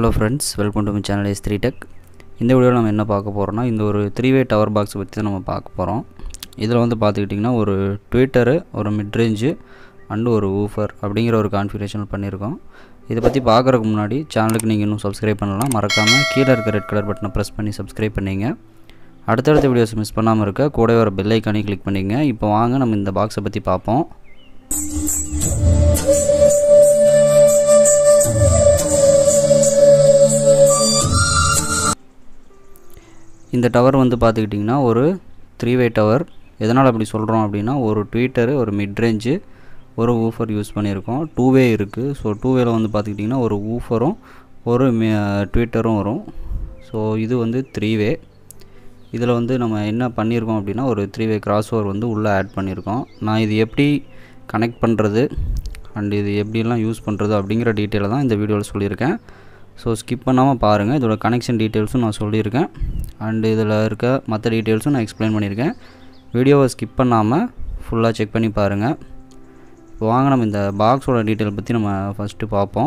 hello friends welcome to my channel S three tech இந்த வீடியோவில் நம்ம என்ன பார்க்க போகிறோம்னா இந்த ஒரு த்ரீ வே டவர் பாக்ஸ் பற்றி தான் நம்ம பார்க்க போகிறோம் இதில் வந்து பார்த்துக்கிட்டிங்கன்னா ஒரு ட்விட்டரு ஒரு மிட்ரேஞ்சு அண்டு ஒரு ஊஃபர் அப்படிங்கிற ஒரு கான்ஃபிகரேஷன் பண்ணியிருக்கோம் இதை பற்றி பார்க்குறதுக்கு முன்னாடி சேனலுக்கு நீங்கள் இன்னும் சப்ஸ்கிரைப் பண்ணலாம் மறக்காமல் கீழே இருக்க ரெட் கலர் பட்டனை ப்ரெஸ் பண்ணி சப்ஸ்கிரைப் பண்ணிங்க அடுத்தடுத்த வீடியோஸ் மிஸ் பண்ணாமல் இருக்க கூட வர பெல் ஐக்கானே கிளிக் பண்ணிங்க இப்போ வாங்க நம்ம இந்த பாக்ஸை பற்றி பார்ப்போம் இந்த டவர் வந்து பார்த்துக்கிட்டிங்கன்னா ஒரு த்ரீ வே டவர் எதனால் அப்படி சொல்கிறோம் அப்படின்னா ஒரு ட்வீட்டரு ஒரு மிட்ரேஞ்சு ஒரு ஊஃபர் யூஸ் பண்ணியிருக்கோம் டூ வே இருக்குது ஸோ டூ வேல வந்து பார்த்துக்கிட்டிங்கன்னா ஒரு ஊஃபரும் ஒரு ட்விட்டரும் வரும் ஸோ இது வந்து த்ரீ வே இதில் வந்து நம்ம என்ன பண்ணியிருக்கோம் அப்படின்னா ஒரு த்ரீ வே கிராஸ் ஓவர் வந்து உள்ளே ஆட் பண்ணியிருக்கோம் நான் இது எப்படி கனெக்ட் பண்ணுறது அண்ட் இது எப்படிலாம் யூஸ் பண்ணுறது அப்படிங்கிற டீட்டெயிலை தான் இந்த வீடியோவில் சொல்லியிருக்கேன் ஸோ ஸ்கிப் பண்ணாமல் பாருங்கள் இதோட கனெக்ஷன் டீட்டெயில்ஸும் நான் சொல்லியிருக்கேன் அண்டு இதில் இருக்க மற்ற டீட்டெயில்ஸும் நான் எக்ஸ்பிளைன் பண்ணியிருக்கேன் வீடியோவை ஸ்கிப் பண்ணாமல் ஃபுல்லாக செக் பண்ணி பாருங்கள் இப்போ வாங்க நம்ம இந்த பாக்ஸோட டீட்டெயில் பற்றி நம்ம ஃபஸ்ட்டு பார்ப்போம்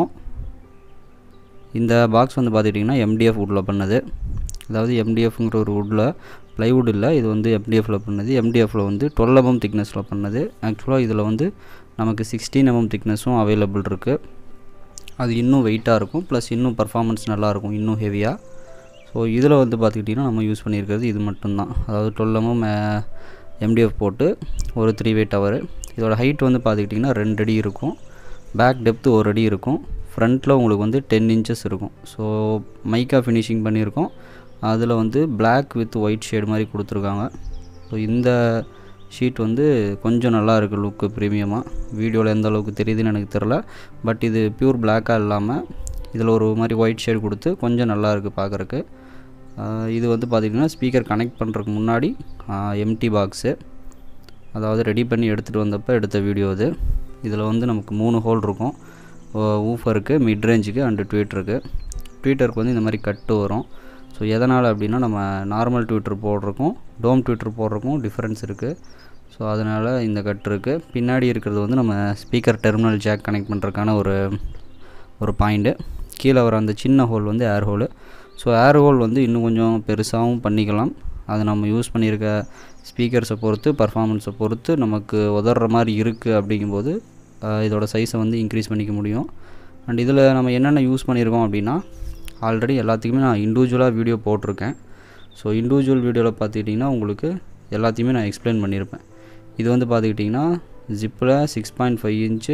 இந்த பாக்ஸ் வந்து பார்த்துக்கிட்டிங்கன்னா எம்டிஎஃப் வுட்டில் பண்ணது அதாவது எம்டிஎஃப்ங்கிற ஒரு வுட்டில் ப்ளைவுட் இல்லை இது வந்து எம்டிஎஃப்பில் பண்ணது எம்டிஎஃப்பில் வந்து டுவெல் எம்எம் திக்னஸில் பண்ணது ஆக்சுவலாக இதில் வந்து நமக்கு சிக்ஸ்டீன் எம்எம் திக்னஸும் அவைலபிள் இருக்குது அது இன்னும் வெயிட்டாக இருக்கும் ப்ளஸ் இன்னும் பர்ஃபார்மன்ஸ் நல்லாயிருக்கும் இன்னும் ஹெவியாக ஸோ இதில் வந்து பார்த்துக்கிட்டிங்கன்னா நம்ம யூஸ் பண்ணியிருக்கிறது இது மட்டும்தான் அதாவது டுவெல் எம்எம் எம்டிஎஃப் போட்டு ஒரு த்ரீ வே டவரு இதோட ஹைட் வந்து பார்த்துக்கிட்டிங்கன்னா ரெண்டு அடி இருக்கும் பேக் டெப்த்து ஒரு அடி இருக்கும் ஃப்ரண்ட்டில் உங்களுக்கு வந்து டென் இன்ச்சஸ் இருக்கும் ஸோ மைக்கா ஃபினிஷிங் பண்ணியிருக்கோம் அதில் வந்து பிளாக் வித் ஒயிட் ஷேடு மாதிரி கொடுத்துருக்காங்க ஸோ இந்த ஷீட் வந்து கொஞ்சம் நல்லா இருக்குது லுக்கு ப்ரீமியமாக வீடியோவில் எந்த அளவுக்கு தெரியுதுன்னு எனக்கு தெரில பட் இது பியூர் பிளாக்காக இல்லாமல் இதில் ஒரு மாதிரி ஒயிட் ஷேட் கொடுத்து கொஞ்சம் நல்லா இருக்குது பார்க்குறக்கு இது வந்து பார்த்திங்கன்னா ஸ்பீக்கர் கனெக்ட் பண்ணுறதுக்கு முன்னாடி எம்டி பாக்ஸு அதாவது ரெடி பண்ணி எடுத்துகிட்டு வந்தப்போ எடுத்த வீடியோ இது இதில் வந்து நமக்கு மூணு ஹோல் இருக்கும் ஊஃபருக்கு மிட் ரேஞ்சுக்கு அண்டு ட்வீட்டருக்கு ட்வீட்டருக்கு வந்து இந்த மாதிரி கட்டு வரும் ஸோ எதனால் அப்படின்னா நம்ம நார்மல் ட்விட்டர் போடுறக்கும் டோம் ட்விட்டர் போடுறக்கும் டிஃப்ரென்ஸ் இருக்குது ஸோ அதனால் இந்த கட் இருக்குது பின்னாடி இருக்கிறது வந்து நம்ம ஸ்பீக்கர் டெர்மினல் ஜாக் கனெக்ட் பண்ணுறதுக்கான ஒரு ஒரு பாயிண்ட்டு கீழே வர அந்த சின்ன ஹோல் வந்து air hole so air hole வந்து இன்னும் கொஞ்சம் பெருசாகவும் பண்ணிக்கலாம் அது நம்ம யூஸ் பண்ணியிருக்க ஸ்பீக்கர்ஸை பொறுத்து பர்ஃபார்மன்ஸை பொறுத்து நமக்கு உதற மாதிரி இருக்குது அப்படிங்கும்போது இதோட சைஸை வந்து இன்க்ரீஸ் பண்ணிக்க முடியும் அண்ட் இதில் நம்ம என்னென்ன யூஸ் பண்ணியிருக்கோம் அப்படின்னா ஆல்ரெடி எல்லாத்துக்குமே நான் இண்டிவிஜுவலாக வீடியோ போட்டிருக்கேன் ஸோ இண்டிவிஜுவல் வீடியோவில் பார்த்துக்கிட்டிங்கன்னா உங்களுக்கு எல்லாத்தையுமே நான் எக்ஸ்பிளைன் பண்ணியிருப்பேன் இது வந்து பார்த்துக்கிட்டிங்கன்னா ஜிப்பில் six point five inch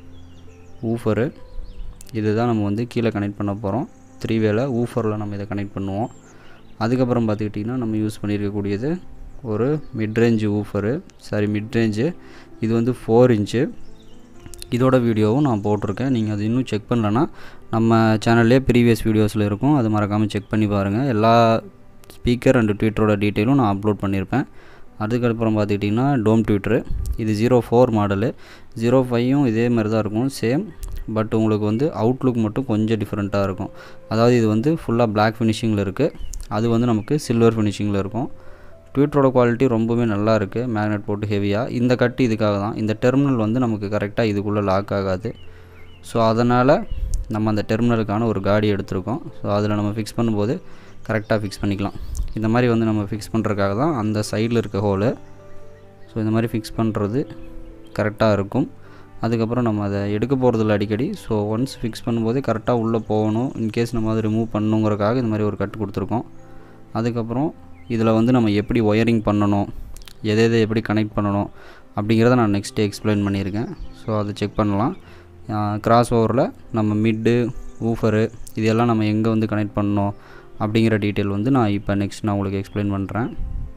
woofer இதுதான் நம்ம வந்து கீழே கனெக்ட் பண்ண போகிறோம் த்ரீ வேல ஊஃபரில் நம்ம இதை கனெக்ட் பண்ணுவோம் அதுக்கப்புறம் பார்த்துக்கிட்டிங்கன்னா நம்ம யூஸ் பண்ணியிருக்கக்கூடியது ஒரு மிட்ரேஞ்சு ஊஃபரு சாரி மிட்ரேஞ்சு இது வந்து ஃபோர் இன்ச்சு இதோட வீடியோவும் நான் போட்டிருக்கேன் நீங்கள் அது இன்னும் செக் பண்ணலன்னா நம்ம சேனல்லே ப்ரீவியஸ் வீடியோஸில் இருக்கும் அது மறக்காமல் செக் பண்ணி பாருங்கள் எல்லா ஸ்பீக்கர் அண்டு ட்விட்டரோட டீட்டெயிலும் நான் அப்லோட் பண்ணியிருப்பேன் அதுக்கப்புறம் பார்த்துக்கிட்டிங்கன்னா டோம் ட்விட்டரு இது ஜீரோ ஃபோர் மாடலு ஜீரோ ஃபைவும் இதே மாதிரி தான் இருக்கும் சேம் பட் உங்களுக்கு வந்து அவுட்லுக் மட்டும் கொஞ்சம் டிஃப்ரெண்ட்டாக இருக்கும் அதாவது இது வந்து ஃபுல்லாக பிளாக் ஃபினிஷிங்கில் இருக்குது அது வந்து நமக்கு சில்வர் ஃபினிஷிங்கில் இருக்கும் ட்விட்டரோட குவாலிட்டி ரொம்பவே நல்லா இருக்குது மேக்னெட் போட்டு ஹெவியாக இந்த கட்டு இதுக்காக தான் இந்த டெர்மினல் வந்து நமக்கு கரெக்டாக இதுக்குள்ளே லாக் ஆகாது ஸோ அதனால் நம்ம அந்த டெர்மினலுக்கான ஒரு காடி எடுத்திருக்கோம் ஸோ அதில் நம்ம ஃபிக்ஸ் பண்ணும்போது கரெக்டாக ஃபிக்ஸ் பண்ணிக்கலாம் இந்த மாதிரி வந்து நம்ம ஃபிக்ஸ் பண்ணுறதுக்காக தான் அந்த சைடில் இருக்க ஹோலு ஸோ இந்த மாதிரி ஃபிக்ஸ் பண்ணுறது கரெக்டாக இருக்கும் அதுக்கப்புறம் நம்ம அதை எடுக்க போகிறதில்ல அடிக்கடி ஸோ ஒன்ஸ் ஃபிக்ஸ் பண்ணும்போது கரெக்டாக உள்ளே போகணும் இன்கேஸ் நம்ம அதை ரிமூவ் பண்ணுங்கிறக்காக இந்த மாதிரி ஒரு கட்டு கொடுத்துருக்கோம் அதுக்கப்புறம் இதில் வந்து நம்ம எப்படி ஒயரிங் பண்ணணும் எதை எதை எப்படி கனெக்ட் பண்ணணும் அப்படிங்கிறத நான் நெக்ஸ்ட்டு எக்ஸ்பிளைன் பண்ணியிருக்கேன் ஸோ அதை செக் பண்ணலாம் கிராஸ் ஓவரில் நம்ம மிட்டு ஊஃபரு இதெல்லாம் நம்ம எங்கே வந்து கனெக்ட் பண்ணணும் அப்படிங்கிற டீட்டெயில் வந்து நான் இப்போ நெக்ஸ்ட் நான் உங்களுக்கு எக்ஸ்பிளைன் பண்ணுறேன்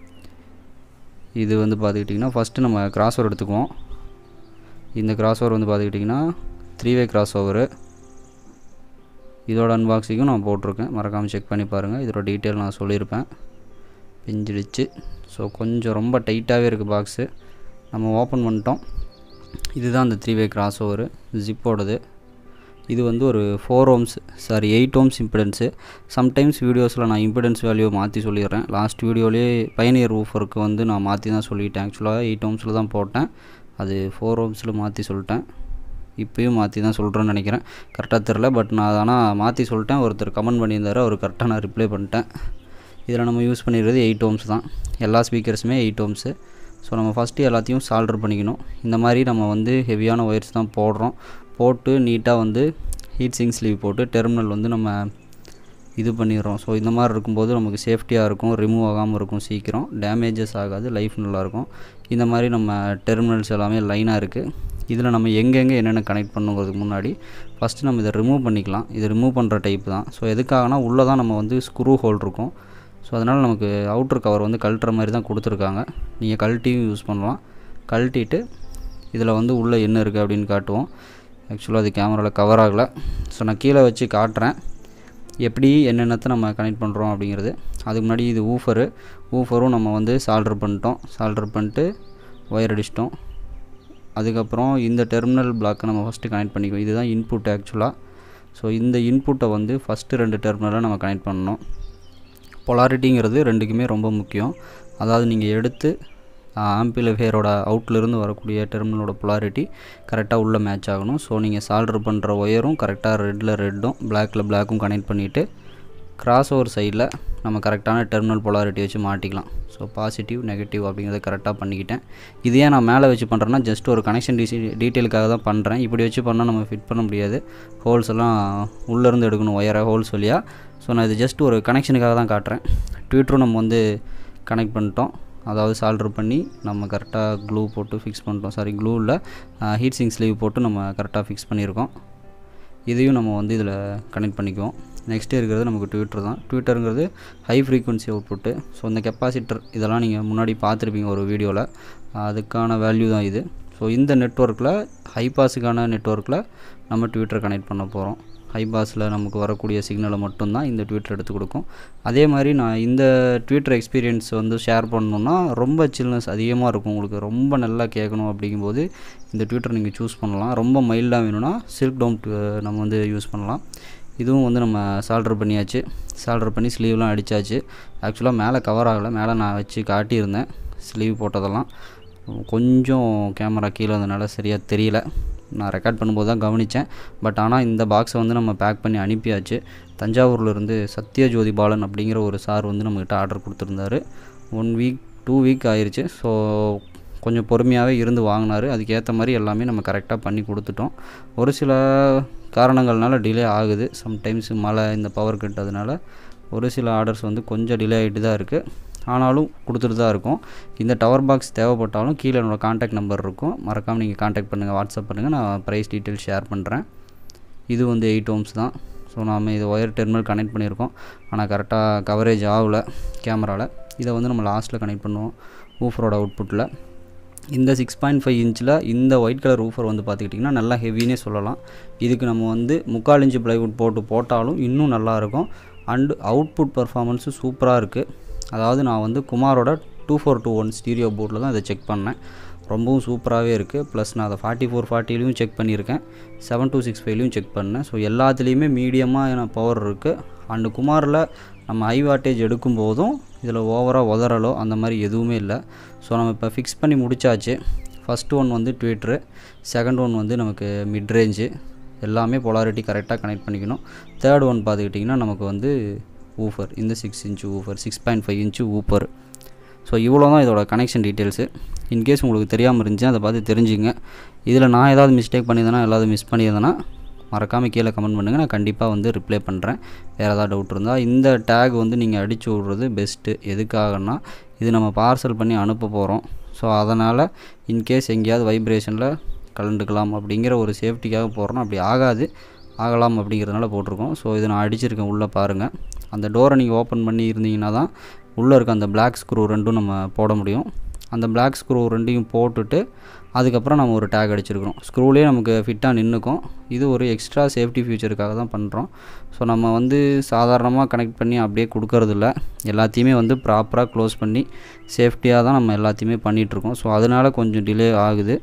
இது வந்து பார்த்துக்கிட்டிங்கன்னா ஃபஸ்ட்டு நம்ம கிராஸ் ஓவர் எடுத்துக்குவோம் இந்த கிராஸ் ஓவர் வந்து பார்த்துக்கிட்டிங்கன்னா த்ரீ வே கிராஸ் ஓவரு இதோட அன்பாக்சிங்கும் நான் போட்டிருக்கேன் மறக்காமல் செக் பண்ணி பாருங்கள் இதோட டீட்டெயில் நான் சொல்லியிருப்பேன் பிஞ்சிடுச்சு ஸோ கொஞ்சம் ரொம்ப டைட்டாகவே இருக்குது பாக்ஸு நம்ம ஓப்பன் பண்ணிட்டோம் இதுதான் அந்த த்ரீ வே கிராஸ் ஓவரு ஜிப்போடது இது வந்து ஒரு four ohms sorry eight ohms impedance sometimes வீடியோஸில் நான் இம்பிடன்ஸ் வேல்யூவை மாற்றி சொல்லிடுறேன் லாஸ்ட் வீடியோலேயே பயனியர் ஊஃபருக்கு வந்து நான் மாற்றி தான் சொல்லிட்டேன் ஆக்சுவலாக எயிட் ஓம்ஸில் தான் போட்டேன் அது ஃபோர் ஓம்ஸில் மாற்றி சொல்லிட்டேன் இப்போயும் மாற்றி தான் சொல்கிறேன்னு நினைக்கிறேன் கரெக்டாக தெரில பட் நான் ஆனால் மாற்றி சொல்லிட்டேன் ஒருத்தர் கமெண்ட் பண்ணியிருந்தாரு அவர் கரெக்டாக நான் ரிப்ளை பண்ணிட்டேன் இதில் நம்ம யூஸ் பண்ணிடுறது எயிட் ஓம்ஸ் தான் எல்லா ஸ்பீக்கர்ஸுமே எயிட் ஓம்ஸு ஸோ நம்ம ஃபஸ்ட்டு எல்லாத்தையும் சால்டர் பண்ணிக்கணும் இந்த மாதிரி நம்ம வந்து ஹெவியான ஒயர்ஸ் தான் போடுறோம் போட்டு நீட்டாக வந்து ஹீட் சிங் ஸ்லீவ் போட்டு டெர்மினல் வந்து நம்ம இது பண்ணிடுறோம் ஸோ இந்த மாதிரி இருக்கும்போது நமக்கு சேஃப்டியாக இருக்கும் ரிமூவ் ஆகாமல் இருக்கும் சீக்கிரம் டேமேஜஸ் ஆகாது லைஃப் நல்லாயிருக்கும் இந்த மாதிரி நம்ம டெர்மினல்ஸ் எல்லாமே லைனாக இருக்குது இதில் நம்ம எங்கெங்கே என்னென்ன கனெக்ட் பண்ணுங்கிறதுக்கு முன்னாடி ஃபஸ்ட்டு நம்ம இதை ரிமூவ் பண்ணிக்கலாம் இது ரிமூவ் பண்ணுற டைப் தான் ஸோ எதுக்காகனா உள்ளே தான் நம்ம வந்து ஸ்க்ரூ ஹோல் இருக்கும் ஸோ அதனால் நமக்கு அவுட்ரு கவர் வந்து கழட்டுற மாதிரி தான் கொடுத்துருக்காங்க நீங்கள் கழட்டியும் யூஸ் பண்ணலாம் கழட்டிட்டு இதில் வந்து உள்ளே என்ன இருக்குது அப்படின்னு காட்டுவோம் ஆக்சுவலாக அது கேமராவில் கவர் ஆகலை ஸோ நான் கீழே வச்சு காட்டுறேன் எப்படி என்னென்னத்தை நம்ம கனெக்ட் பண்ணுறோம் அப்படிங்கிறது அதுக்கு முன்னாடி இது ஊஃபரு ஊஃபரும் நம்ம வந்து சால்டர் பண்ணிட்டோம் சால்டர் பண்ணிட்டு ஒயர் அடிச்சிட்டோம் அதுக்கப்புறம் இந்த டெர்மினல் பிளாக்கை நம்ம ஃபஸ்ட்டு கனெக்ட் பண்ணிக்குவோம் இதுதான் இன்புட் ஆக்சுவலாக ஸோ இந்த இன்புட்டை வந்து ஃபஸ்ட்டு ரெண்டு டெர்மினலை நம்ம கனெக்ட் பண்ணணும் பொலாரிட்டிங்கிறது ரெண்டுக்குமே ரொம்ப முக்கியம் அதாவது நீங்கள் எடுத்து ஆம்பிளிஃபையரோட அவுட்லேருந்து வரக்கூடிய டெர்மினலோட பொலாரிட்டி கரெக்டாக உள்ளே மேட்ச் ஆகணும் ஸோ நீங்கள் சால்டர் பண்ணுற ஒயரும் கரெக்டாக ரெட்டில் ரெட்டும் பிளாக்கில் பிளாக்கும் கனெக்ட் பண்ணிவிட்டு கிராஸ் ஓவர் சைடில் நம்ம கரெக்டான டெர்மினல் பொலாரிட்டி வச்சு மாட்டிக்கலாம் ஸோ பாசிட்டிவ் நெகட்டிவ் அப்படிங்கிறத கரெக்டாக பண்ணிக்கிட்டேன் இது ஏன் நான் மேலே வச்சு பண்ணுறேன்னா ஜஸ்ட் ஒரு கனெக்ஷன் டிசி டீட்டெயிலுக்காக தான் பண்ணுறேன் இப்படி வச்சு பண்ணால் நம்ம ஃபிட் பண்ண முடியாது ஹோல்ஸ் எல்லாம் உள்ளேருந்து எடுக்கணும் ஒயரை ஹோல்ஸ் வழியாக ஸோ நான் இது ஜஸ்ட் ஒரு கனெக்ஷனுக்காக தான் காட்டுறேன் ட்விட்டரும் நம்ம வந்து கனெக்ட் பண்ணிட்டோம் அதாவது சால்டர் பண்ணி நம்ம கரெக்டாக க்ளூ போட்டு ஃபிக்ஸ் பண்ணிட்டோம் சாரி க்ளூவில் ஹீட் சிங் ஸ்லீவ் போட்டு நம்ம கரெக்டாக ஃபிக்ஸ் பண்ணியிருக்கோம் இதையும் நம்ம வந்து இதில் கனெக்ட் பண்ணிக்குவோம் நெக்ஸ்ட்டு இருக்கிறது நமக்கு ட்விட்டர் தான் ட்விட்டருங்கிறது ஹை ஃப்ரீக்வன்சி அவுட்புட்டு ஸோ இந்த கெப்பாசிட்டர் இதெல்லாம் நீங்கள் முன்னாடி பார்த்துருப்பீங்க ஒரு வீடியோவில் அதுக்கான வேல்யூ தான் இது ஸோ இந்த நெட்ஒர்க்கில் ஹை பாஸுக்கான நெட்ஒர்க்கில் நம்ம ட்விட்டர் கனெக்ட் பண்ண போகிறோம் ஹை பாஸில் நமக்கு வரக்கூடிய சிக்னலை மட்டும்தான் இந்த ட்விட்டர் எடுத்து கொடுக்கும் அதே மாதிரி நான் இந்த ட்விட்டர் எக்ஸ்பீரியன்ஸ் வந்து ஷேர் பண்ணணுன்னா ரொம்ப சில்னஸ் அதிகமாக இருக்கும் உங்களுக்கு ரொம்ப நல்லா கேட்கணும் அப்படிங்கும்போது இந்த ட்விட்டர் நீங்கள் சூஸ் பண்ணலாம் ரொம்ப மைல்டாக வேணும்னா சில்க் டோம் நம்ம வந்து யூஸ் பண்ணலாம் இதுவும் வந்து நம்ம சால்டர் பண்ணியாச்சு சால்டர் பண்ணி ஸ்லீவ்லாம் அடித்தாச்சு ஆக்சுவலாக மேலே கவர் ஆகலை மேலே நான் வச்சு காட்டியிருந்தேன் ஸ்லீவ் போட்டதெல்லாம் கொஞ்சம் கேமரா கீழே வந்தனால சரியாக தெரியல நான் ரெக்கார்ட் பண்ணும்போது தான் கவனித்தேன் பட் ஆனால் இந்த பாக்ஸை வந்து நம்ம பேக் பண்ணி அனுப்பியாச்சு தஞ்சாவூர்லேருந்து சத்யஜோதி பாலன் அப்படிங்கிற ஒரு சார் வந்து நம்மக்கிட்ட ஆர்டர் கொடுத்துருந்தாரு ஒன் வீக் டூ வீக் ஆயிடுச்சு ஸோ கொஞ்சம் பொறுமையாகவே இருந்து வாங்கினார் அதுக்கேற்ற மாதிரி எல்லாமே நம்ம கரெக்டாக பண்ணி கொடுத்துட்டோம் ஒரு சில காரணங்கள்னால டிலே ஆகுது சம்டைம்ஸ் மழை இந்த பவர் கட் அதனால் ஒரு சில ஆர்டர்ஸ் வந்து கொஞ்சம் டிலே ஆகிட்டு தான் இருக்குது ஆனாலும் கொடுத்துட்டு தான் இருக்கும் இந்த டவர் பாக்ஸ் தேவைப்பட்டாலும் கீழே என்னோடய காண்டாக்ட் நம்பர் இருக்கும் மறக்காமல் நீங்கள் காண்டாக்ட் பண்ணுங்கள் வாட்ஸ்அப் பண்ணுங்கள் நான் ப்ரைஸ் டீட்டெயில் ஷேர் பண்ணுறேன் இது வந்து எயிட் ஓம்ஸ் தான் ஸோ நாம் இது ஒயர் டெர்மினல் கனெக்ட் பண்ணியிருக்கோம் ஆனால் கரெக்டாக கவரேஜ் ஆகலை கேமராவில் இதை வந்து நம்ம லாஸ்ட்டில் கனெக்ட் பண்ணுவோம் ஊஃபரோட அவுட்புட்டில் இந்த சிக்ஸ் பாயிண்ட் ஃபைவ் இன்ச்சில் இந்த ஒயிட் கலர் ஊஃபர் வந்து பார்த்துக்கிட்டிங்கன்னா நல்லா ஹெவினே சொல்லலாம் இதுக்கு நம்ம வந்து முக்கால் இன்ச்சு ப்ளைவுட் போட்டு போட்டாலும் இன்னும் நல்லாயிருக்கும் அண்டு அவுட்புட் பர்ஃபார்மன்ஸு சூப்பராக இருக்குது அதாவது நான் வந்து குமாரோட two four two one stereo போர்டில் தான் இதை செக் பண்ணேன் ரொம்பவும் சூப்பராகவே இருக்குது ப்ளஸ் நான் அதை ஃபார்ட்டி ஃபோர் ஃபார்ட்டிலையும் செக் பண்ணியிருக்கேன் செவன் டூ சிக்ஸ் ஃபைவ்லையும் செக் பண்ணேன் ஸோ எல்லாத்துலேயுமே மீடியமாக பவர் இருக்குது அண்டு குமாரில் நம்ம ஹை வாட்டேஜ் எடுக்கும்போதும் இதில் ஓவராக உதறலோ அந்த மாதிரி எதுவுமே இல்லை ஸோ நம்ம இப்போ ஃபிக்ஸ் பண்ணி முடித்தாச்சு ஃபஸ்ட் ஒன் வந்து ட்விட்ரு செகண்ட் ஒன் வந்து நமக்கு மிட் ரேஞ்சு எல்லாமே பொலாரிட்டி கரெக்டாக கனெக்ட் பண்ணிக்கணும் தேர்ட் ஒன் பார்த்துக்கிட்டிங்கன்னா நமக்கு வந்து ஊஃபர் இந்த six inch woofer six point five inch woofer so இவ்வளோ தான் இதோட கனெக்ஷன் டீட்டெயில்ஸு இன்கேஸ் உங்களுக்கு தெரியாமல் இருந்துச்சு அதை பார்த்து தெரிஞ்சுங்க இதில் நான் ஏதாவது மிஸ்டேக் பண்ணியிருந்தேன்னா ஏதாவது மிஸ் பண்ணியிருந்தேன்னா மறக்காமல் கீழே கமெண்ட் பண்ணுங்கள் நான் கண்டிப்பாக வந்து ரிப்ளை பண்ணுறேன் வேறு ஏதாவது டவுட் இருந்தால் இந்த டேக் வந்து நீங்கள் அடித்து விட்றது பெஸ்ட்டு எதுக்காகனா இது நம்ம பார்சல் பண்ணி அனுப்ப போகிறோம் ஸோ அதனால் இன்கேஸ் எங்கேயாவது வைப்ரேஷனில் கலந்துக்கலாம் அப்படிங்கிற ஒரு சேஃப்டிக்காக போடுறோம் அப்படி ஆகாது ஆகலாம் அப்படிங்கிறதுனால போட்டிருக்கோம் ஸோ இதை நான் அடிச்சிருக்கேன் உள்ளே பாருங்கள் அந்த டோரை நீங்கள் ஓப்பன் பண்ணி இருந்தீங்கன்னா தான் உள்ளே இருக்க அந்த பிளாக் ஸ்க்ரூ ரெண்டும் நம்ம போட முடியும் அந்த பிளாக் ஸ்க்ரூ ரெண்டையும் போட்டுட்டு அதுக்கப்புறம் நம்ம ஒரு டேக் அடிச்சிருக்கிறோம் ஸ்க்ரூலேயே நமக்கு ஃபிட்டாக நின்றுக்கும் இது ஒரு எக்ஸ்ட்ரா சேஃப்டி ஃபியூச்சருக்காக தான் பண்ணுறோம் ஸோ நம்ம வந்து சாதாரணமாக கனெக்ட் பண்ணி அப்படியே கொடுக்கறதில்ல எல்லாத்தையுமே வந்து ப்ராப்பராக க்ளோஸ் பண்ணி சேஃப்டியாக தான் நம்ம எல்லாத்தையுமே பண்ணிகிட்ருக்கோம் ஸோ அதனால் கொஞ்சம் டிலே ஆகுது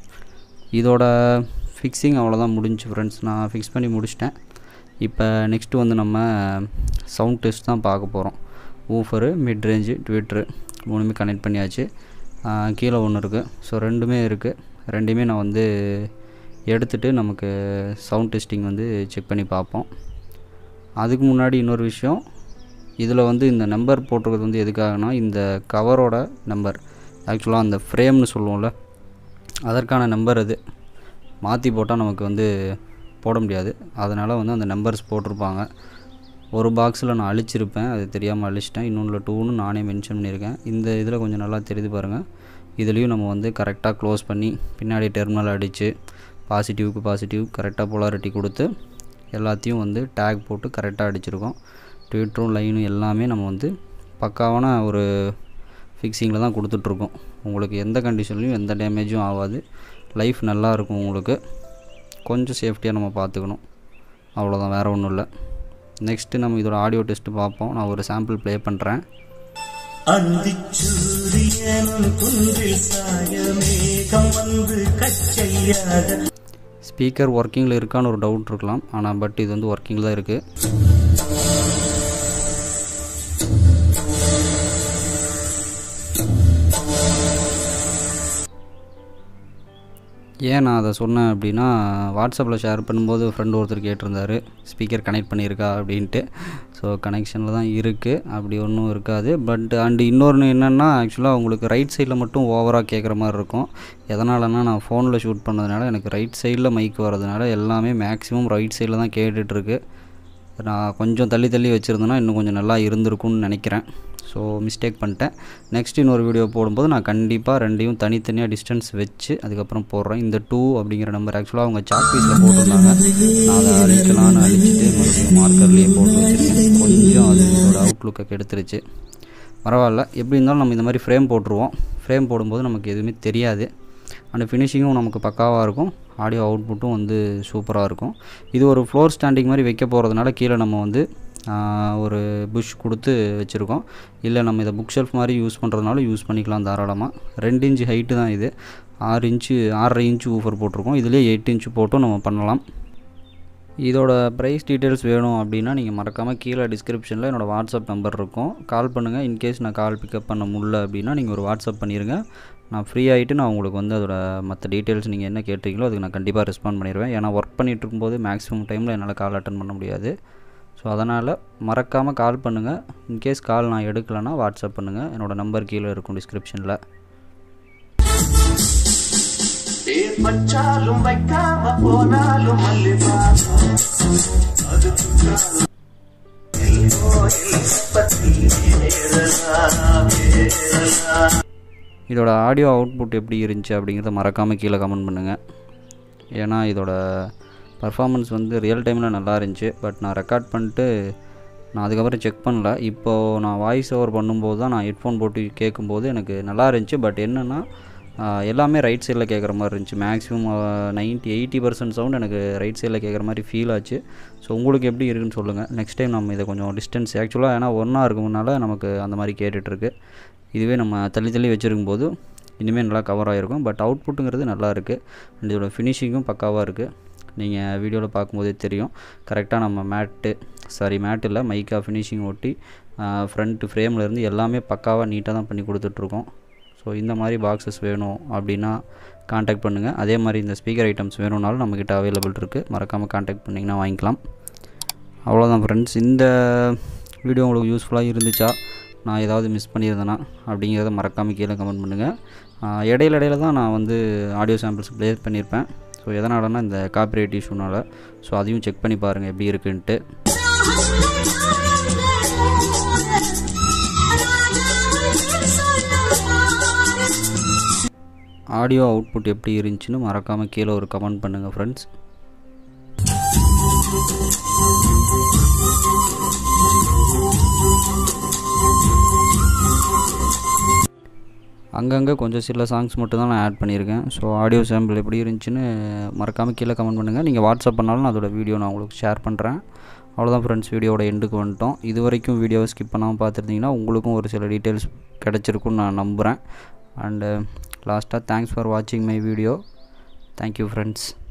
இதோட ஃபிக்ஸிங் அவ்வளோதான் முடிஞ்சு ஃப்ரெண்ட்ஸ் நான் ஃபிக்ஸ் பண்ணி முடிச்சிட்டேன் இப்போ நெக்ஸ்ட்டு வந்து நம்ம சவுண்ட் டெஸ்ட் தான் பார்க்க போகிறோம் ஊஃபரு மிட் ரேஞ்சு ட்விட்ரு மூணுமே கனெக்ட் பண்ணியாச்சு கீழே ஒன்று இருக்குது ஸோ ரெண்டுமே இருக்குது ரெண்டுமே நான் வந்து எடுத்துகிட்டு நமக்கு சவுண்ட் டெஸ்டிங் வந்து செக் பண்ணி பார்ப்போம் அதுக்கு முன்னாடி இன்னொரு விஷயம் இதில் வந்து இந்த நம்பர் போட்டிருக்கிறது வந்து எதுக்காகனா இந்த கவரோட நம்பர் ஆக்சுவலாக அந்த ஃப்ரேம்னு சொல்லுவோம்ல அதற்கான நம்பர் அது மாற்றி போட்டால் நமக்கு வந்து போட முடியாது அதனால் வந்து அந்த நம்பர்ஸ் போட்டிருப்பாங்க ஒரு பாக்ஸில் நான் அழிச்சிருப்பேன் அது தெரியாமல் அழிச்சிட்டேன் இன்னொன்று டூன்னு நானே மென்ஷன் பண்ணியிருக்கேன் இந்த இதில் கொஞ்சம் நல்லா தெரியுது பாருங்கள் இதுலேயும் நம்ம வந்து கரெக்டாக க்ளோஸ் பண்ணி பின்னாடி டெர்மினல் அடித்து பாசிட்டிவ்க்கு பாசிட்டிவ் கரெக்டாக பொலாரிட்டி கொடுத்து எல்லாத்தையும் வந்து டேக் போட்டு கரெக்டாக அடிச்சிருக்கோம் ட்விட்டரும் லைனும் எல்லாமே நம்ம வந்து பக்காவான ஒரு ஃபிக்ஸிங்கில் தான் கொடுத்துட்ருக்கோம் உங்களுக்கு எந்த கண்டிஷன்லையும் எந்த டேமேஜும் ஆகாது லைஃப் நல்லா இருக்கும் உங்களுக்கு கொஞ்சம் சேஃப்டியாக நம்ம பார்த்துக்கணும் அவ்வளோதான் வேறு ஒன்றும் இல்லை நெக்ஸ்ட்டு நம்ம இதோட ஆடியோ டெஸ்ட்டு பார்ப்போம் நான் ஒரு சாம்பிள் ப்ளே பண்ணுறேன் அந்திச்சூரியனும் குன்றில் சாய மேகம் வந்து கச்சையாக ஸ்பீக்கர் ஒர்க்கிங்கில் இருக்கான்னு ஒரு டவுட் இருக்கலாம் ஆனால் பட் இது வந்து ஒர்க்கிங்கில் தான் இருக்குது ஏன் நான் அதை சொன்னேன் அப்படின்னா வாட்ஸ்அப்பில் ஷேர் பண்ணும்போது ஃப்ரெண்டு ஒருத்தர் கேட்டிருந்தாரு ஸ்பீக்கர் கனெக்ட் பண்ணியிருக்கா அப்படின்ட்டு ஸோ கனெக்ஷனில் தான் இருக்குது அப்படி ஒன்றும் இருக்காது பட் அண்டு இன்னொன்று என்னென்னா ஆக்சுவலாக உங்களுக்கு ரைட் சைடில் மட்டும் ஓவராக கேட்குற மாதிரி இருக்கும் எதனாலனா நான் ஃபோனில் ஷூட் பண்ணதுனால எனக்கு ரைட் சைடில் மைக் வரதுனால எல்லாமே மேக்ஸிமம் ரைட் சைடில் தான் கேட்டுட்ருக்கு நான் கொஞ்சம் தள்ளி தள்ளி வச்சுருந்தேன்னா இன்னும் கொஞ்சம் நல்லா இருந்திருக்கும்னு நினைக்கிறேன் ஸோ மிஸ்டேக் பண்ணிட்டேன் நெக்ஸ்ட் இன்னொரு வீடியோ போடும்போது நான் கண்டிப்பாக ரெண்டையும் தனித்தனியாக டிஸ்டன்ஸ் வச்சு அதுக்கப்புறம் போடுறேன் இந்த டூ அப்படிங்கிற நம்பர் ஆக்சுவலாக அவங்க சாக் பீஸில் போட்டிருந்தாங்க நான் அதை அழிக்கலாம்னு அழிச்சிட்டு மறுபடியும் மார்க்கர்லேயே போட்டு வச்சுருக்கேன் கொஞ்சம் அது இதோட அவுட்லுக்கை கெடுத்துருச்சு பரவாயில்ல எப்படி இருந்தாலும் நம்ம இந்த மாதிரி ஃப்ரேம் போட்டுருவோம் ஃப்ரேம் போடும்போது நமக்கு எதுவுமே தெரியாது அந்த ஃபினிஷிங்கும் நமக்கு பக்காவாக இருக்கும் ஆடியோ அவுட்புட்டும் வந்து சூப்பராக இருக்கும் இது ஒரு ஃப்ளோர் ஸ்டாண்டிங் மாதிரி வைக்க போகிறதுனால கீழே நம்ம வந்து ஒரு புஷ் கொடுத்து வச்சுருக்கோம் இல்லை நம்ம இதை புக் ஷெல்ஃப் மாதிரி யூஸ் பண்ணுறதுனால யூஸ் பண்ணிக்கலாம் தாராளமாக ரெண்டு இன்ச்சு ஹைட்டு தான் இது ஆறு இன்ச்சு ஆறரை இன்ச்சு ஊஃபர் போட்டிருக்கோம் இதுலேயே எயிட் இன்ச்சு போட்டும் நம்ம பண்ணலாம் இதோட ப்ரைஸ் டீட்டெயில்ஸ் வேணும் அப்படின்னா நீங்கள் மறக்காமல் கீழே டிஸ்கிரிப்ஷனில் என்னோடய வாட்ஸ்அப் நம்பர் இருக்கும் கால் பண்ணுங்கள் இன்கேஸ் நான் கால் பிக்கப் பண்ண முடியல அப்படின்னா நீங்கள் ஒரு வாட்ஸ்அப் பண்ணிடுங்க நான் ஃப்ரீ ஆகிட்டு நான் உங்களுக்கு வந்து அதோட மற்ற டீட்டெயில்ஸ் நீங்கள் என்ன கேட்டீங்களோ அதுக்கு நான் கண்டிப்பாக ரெஸ்பாண்ட் பண்ணிடுவேன் ஏன்னா ஒர்க் பண்ணிகிட்டு இருக்கும்போது மேக்ஸிமம் டைமில் என்னால் கால் அட்டன் பண்ண முடியாது ஸோ அதனால் மறக்காமல் கால் பண்ணுங்கள் இன்கேஸ் கால் நான் எடுக்கலைன்னா வாட்ஸ்அப் பண்ணுங்கள் என்னோடய நம்பர் கீழே இருக்கும் டிஸ்கிரிப்ஷனில் பேர் பச்சாலும் வைக்காம போனாலும் மல்லிபா அது குற்றாலம் இதோட ஆடியோ அவுட்புட் எப்படி இருந்துச்சு அப்படிங்கிறத மறக்காமல் கீழே கமெண்ட் பண்ணுங்கள் ஏன்னா இதோட பர்ஃபார்மன்ஸ் வந்து ரியல் டைமில் நல்லா இருந்துச்சு பட் நான் ரெக்கார்ட் பண்ணிட்டு நான் அதுக்கப்புறம் செக் பண்ணல இப்போது நான் வாய்ஸ் ஓவர் பண்ணும்போது தான் நான் ஹெட்ஃபோன் போட்டு கேட்கும்போது எனக்கு நல்லா இருந்துச்சு பட் என்னென்னா எல்லாமே ரைட் சைடில் கேட்குற மாதிரி இருந்துச்சு maximum ninety eighty percent sound எனக்கு ரைட் சைடில் கேட்குற மாதிரி ஃபீல் ஆச்சு ஸோ உங்களுக்கு எப்படி இருக்குன்னு சொல்லுங்கள் நெக்ஸ்ட் டைம் நம்ம இதை கொஞ்சம் டிஸ்டன்ஸ் ஆக்சுவலாக ஏன்னா ஒன்றா இருக்கும்னால நமக்கு அந்த மாதிரி கேட்டுட்ருக்கு இதுவே நம்ம தள்ளி தள்ளி வச்சுருக்கும் போது இனிமேல் நல்லா கவர் ஆகிருக்கும் பட் அவுட்புட்டுங்கிறது நல்லா இருக்குது அண்ட் இதோட ஃபினிஷிங்கும் பக்காவாக இருக்குது நீங்கள் வீடியோவில் பார்க்கும்போதே தெரியும் கரெக்டாக நம்ம மேட்டு சாரி மேட் இல்லை மைக்கா ஃபினிஷிங் ஒட்டி ஃப்ரண்ட்டு ஃப்ரேம்லேருந்து எல்லாமே பக்காவாக நீட்டாக தான் பண்ணி கொடுத்துட்ருக்கோம் ஸோ இந்த மாதிரி பாக்ஸஸ் வேணும் அப்படின்னா காண்டாக்ட் பண்ணுங்கள் அதே மாதிரி இந்த ஸ்பீக்கர் ஐட்டம்ஸ் வேணும்னாலும் நம்மக்கிட்ட அவைலபிள் இருக்குது மறக்காமல் காண்டாக்ட் பண்ணிங்கன்னா வாங்கிக்கலாம் அவ்வளோதான் ஃப்ரெண்ட்ஸ் இந்த வீடியோ உங்களுக்கு யூஸ்ஃபுல்லாக இருந்துச்சா நான் ஏதாவது மிஸ் பண்ணியிருந்தேனா அப்படிங்கிறத மறக்காமல் கீழே கமெண்ட் பண்ணுங்கள் இடையில இடையில தான் நான் வந்து ஆடியோ சாம்பிள்ஸ் ப்ளே பண்ணியிருப்பேன் ஸோ எதனாலனா இந்த காப்பிரைட் இஷ்யூனால் ஸோ அதையும் செக் பண்ணி பாருங்கள் எப்படி இருக்குன்ட்டு ஆடியோ அவுட்புட் எப்படி இருந்துச்சுன்னு மறக்காமல் கீழே ஒரு கமெண்ட் பண்ணுங்கள் ஃப்ரெண்ட்ஸ் அங்கங்கே கொஞ்சம் சில சாங்ஸ் மட்டும் தான் நான் ஆட் பண்ணியிருக்கேன் ஸோ ஆடியோ சாம்பிள் எப்படி இருந்துச்சுன்னு மறக்காமல் கீழே கமெண்ட் பண்ணுங்கள் நீங்கள் வாட்ஸ்அப் பண்ணாலும் நான் அதோட வீடியோ நான் உங்களுக்கு ஷேர் பண்ணுறேன் அவ்வளோதான் ஃப்ரெண்ட்ஸ் வீடியோட எண்டுக்கு வந்துட்டோம் இது வரைக்கும் வீடியோவை ஸ்கிப் பண்ணாமல் பார்த்துருந்தீங்கன்னா உங்களுக்கும் ஒரு சில டீட்டெயில்ஸ் கிடச்சிருக்குன்னு நான் நம்புகிறேன் அண்டு லாஸ்ட்டாக தேங்க்ஸ் ஃபார் வாட்சிங் மை வீடியோ தேங்க்யூ ஃப்ரெண்ட்ஸ்